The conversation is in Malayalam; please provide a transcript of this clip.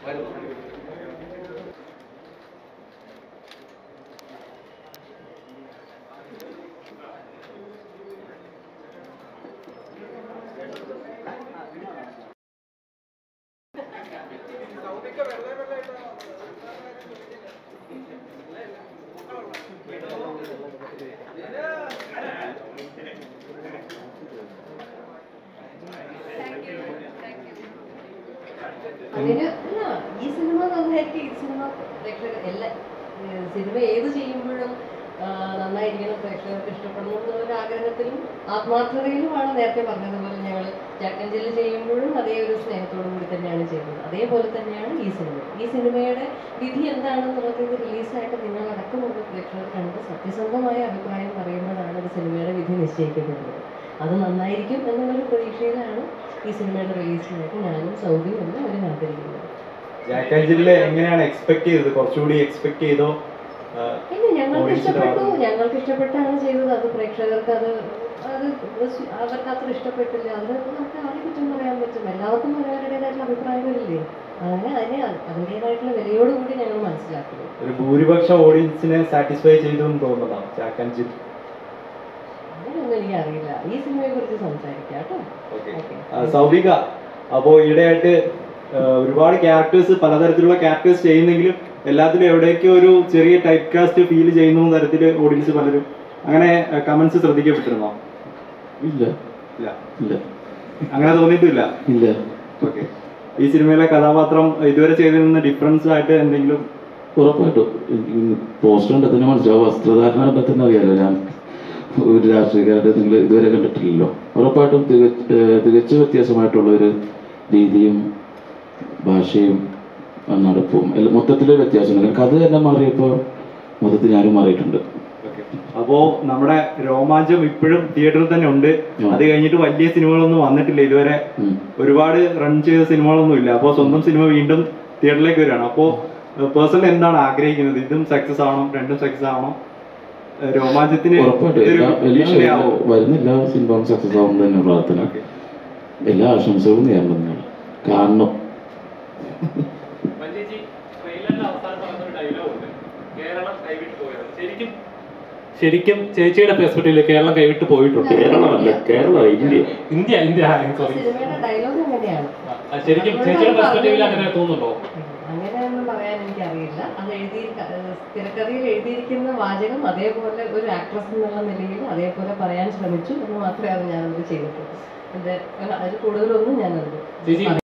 അതിന് അല്ല ഈ സിനിമ നന്നായിരിക്കും ഈ സിനിമ പ്രേക്ഷകർ എല്ലാ ഏഹ് സിനിമ ഏത് ചെയ്യുമ്പോഴും ആ, നന്നായിരിക്കണം പ്രേക്ഷകർക്ക് ഇഷ്ടപ്പെടണം എന്നുള്ള ആഗ്രഹത്തിലും ആത്മാർത്ഥതയിലുമാണ് നേരത്തെ പറഞ്ഞതുപോലെ ഞങ്ങൾ ജാക്കഞ്ചിൽ ചെയ്യുമ്പോഴും അതേ ഒരു സ്നേഹത്തോടു കൂടി തന്നെയാണ് ചെയ്യുന്നത് അതേപോലെ തന്നെയാണ് ഈ സിനിമ ഈ സിനിമയുടെ വിധി എന്താണെന്നുള്ളത് ഇത് റിലീസായിട്ട് നിങ്ങൾ അടക്കമുള്ള പ്രേക്ഷകർ കണ്ട് സത്യസന്ധമായ അഭിപ്രായം പറയുമ്പോഴാണ് ഒരു സിനിമയുടെ വിധി നിശ്ചയിക്കപ്പെടുന്നത് അത് നന്നായിരിക്കും എന്നുള്ളൊരു പ്രതീക്ഷയിലാണ് ഈ സിനിമയുടെ റിലീസിനായിട്ട് ഞാനും സൗദിയും എല്ലാം ഒരു കാത്തിരിക്കുന്നത് ജാക്കാഞ്ചിലെ എങ്ങനെയാണ് എക്സ്പെക്ട് ചെയ്തത് കുറച്ചുകൂടി എക്സ്പെക്ട് ചെയ്തോ ആ, ഇല്ല ഞങ്ങൾക്ക് Audience ഇഷ്ടപ്പെട്ടു ഭാഗത്ത് ഞങ്ങൾക്ക് ഇഷ്ടപ്പെട്ടാണ് ചെയ്തത് അത് പ്രേക്ഷകർക്ക് അത് അത് സ് അവർക്ക് അത്ര ഇഷ്ടപ്പെട്ടില്ല അതിനൊക്കെ നമുക്ക് ആരെ കുറ്റം പറയാൻ പറ്റും എല്ലാവർക്കും അവരവരുടേതായിട്ടുള്ള അഭിപ്രായങ്ങളില്ലേ അങ്ങനെ അതിനെ അതിൻ്റെതായിട്ടുള്ള വിലയോടുകൂടി ഞങ്ങൾ മനസ്സിലാക്കുന്നു ഒരു ഭൂരിപക്ഷം ഓഡിയൻസിനെ സാറ്റിസ്ഫൈ ചെയ്തു എന്ന് തോന്നുന്നതാണ് ജാക്കാഞ്ചിൽ അങ്ങനെയൊന്നും എനിക്കറിയില്ല ഈ സിനിമയെ കുറിച്ച് സംസാരിക്കാം കേട്ടോ ഓക്കെ സൗബിക അപ്പോ ഈയിടെയായിട്ട് ആ, ഒരുപാട് ക്യാരക്ടേഴ്സ് പലതരത്തിലുള്ള ക്യാരക്ടേഴ്സ് ചെയ്യുന്നെങ്കിലും എല്ലാത്തിലും എവിടേക്കോ ഒരു ചെറിയ ടൈപ്പ് കാസ്റ്റ് ഫീൽ ചെയ്യുന്ന തരത്തിൽ ഓഡിയൻസ് പലരും അങ്ങനെ കമന്റ്സ് ശ്രദ്ധിക്കപ്പെട്ടിരുന്നോ ഇല്ല ഇല്ല ഇല്ല അങ്ങനെ തോന്നിയിട്ടില്ല ഇല്ല ഓക്കെ ഈ സിനിമയിലെ കഥാപാത്രം ഇതുവരെ ചെയ്തതിൽ നിന്ന് ഡിഫറൻസ് ആയിട്ട് എന്തെങ്കിലും ഉറപ്പായിട്ടും പോസ്റ്റർ കണ്ടാൽ തന്നെ മനസ്സിലാവും വസ്ത്രധാരണ കണ്ടാൽ തന്നെ അറിയാലോ ഞാൻ ഒരു രാഷ്ട്രീയക്കാരുടെ നിങ്ങൾ ഇതുവരെ കണ്ടിട്ടില്ലല്ലോ ഉറപ്പായിട്ടും തികച്ച ഏഹ് തികച്ച വ്യത്യാസമായിട്ടുള്ള ഒരു രീതിയും ഭാഷയും ആ നടപ്പും എല്ലാം മൊത്തത്തിൽ വ്യത്യാസമുണ്ട് കഥ തന്നെ മാറിയപ്പോൾ മൊത്തത്തിൽ ഞാനും മാറിയിട്ടുണ്ട് അപ്പോ നമ്മുടെ രോമാഞ്ചം ഇപ്പോഴും തിയേറ്ററിൽ തന്നെ ഉണ്ട് ഉം. അത് കഴിഞ്ഞിട്ട് വലിയ സിനിമകളൊന്നും വന്നിട്ടില്ല ഇതുവരെ ഉം. ഒരുപാട് റൺ ചെയ്ത സിനിമകളൊന്നും ഇല്ല അപ്പോൾ സ്വന്തം സിനിമ വീണ്ടും തിയേറ്ററിലേക്ക് വരികയാണ് അപ്പോൾ പേഴ്സണൽ എന്താണ് ആഗ്രഹിക്കുന്നത് ഇതും സക്സസ് ആവണം രണ്ടും സക്സസ് ആവണം ഏഹ് രോമാഞ്ചത്തിന് ഉറപ്പായിട്ടും ഇതൊരു എല്ലാ എല്ലാ ഭീഷണിയാവോ? വരുന്ന എല്ലാ സിനിമകളും സക്സസ് ആവുന്നത് തന്നെ പ്രാർത്ഥന Okay. എല്ലാ ആശംസകളും നേരിടുന്നതാണ് കാണണം മഞ്ചേച്ചി ട്രെയിലറിന്റെ അവസാനം പറഞ്ഞൊരു ഡയലോഗ് ഉണ്ട് കേരളം കൈവിട്ട് പോയത് ശരിക്കും ശരിക്കും ചേച്ചിയുടെ പെർസ്പെക്റ്റീവില് കേരളം കൈവിട്ട് പോയിട്ടുണ്ട് കേരളമല്ല Kerala India India India sorry സിനിമയുടെ ഡയലോഗ് എങ്ങനെയാണ് ശരിക്കും ചേച്ചിയുടെ പെർസ്പെക്റ്റീവിൽ അങ്ങനെ തോന്നുന്നുണ്ടോ അങ്ങനെയൊന്നും പറയാൻ എനിക്കറിയില്ല അത് എഴുതി തിരക്കഥയിൽ എഴുതിയിരിക്കുന്ന വാചകം അതേപോലെ ഒരു ആക്ട്രസ് എന്നുള്ള നിലയിൽ അതേപോലെ പറയാൻ ശ്രമിച്ചു എന്ന് മാത്രമേ അത് ഞാനത് ചെയ്തിട്ടുള്ളൂ എൻ്റെ അതിൽ കൂടുതലൊന്നും ഞാനത് ചേച്ചി